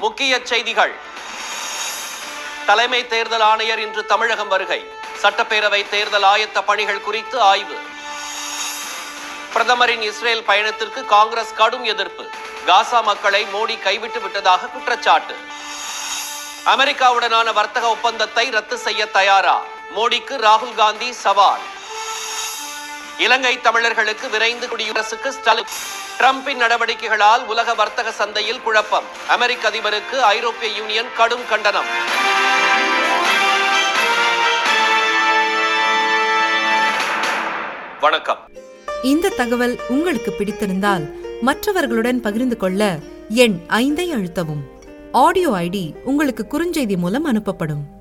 முக்கிய செய்திகள் தலைமை தேர்தல் ஆணையர் இன்று தமிழகம் வருகை சட்டப்பேரவை தேர்தல் ஆயத்த பணிகள் குறித்து ஆய்வு பிரதமரின் இஸ்ரேல் பயணத்திற்கு காங்கிரஸ் கடும் எதிர்ப்பு காசா மக்களை மோடி கைவிட்டு விட்டதாக குற்றச்சாட்டு அமெரிக்காவுடனான வர்த்தக ஒப்பந்தத்தை ரத்து செய்ய தயாரா மோடிக்கு ராகுல் காந்தி சவால் இலங்கை தமிழர்களுக்கு விரைந்து குடியரசுக்கு ஸ்டாலின் டிரம்பின் நடவடிக்கைகளால் உலக வர்த்தக சந்தையில் குழப்பம் அமெரிக்க அதிபருக்கு ஐரோப்பிய யூனியன் கடும் கண்டனம் வணக்கம் இந்த தகவல் உங்களுக்கு பிடித்திருந்தால் மற்றவர்களுடன் பகிர்ந்து கொள்ள எண் ஐந்தை அழுத்தவும் ஆடியோ ஐடி உங்களுக்கு குறுஞ்செய்தி மூலம் அனுப்பப்படும்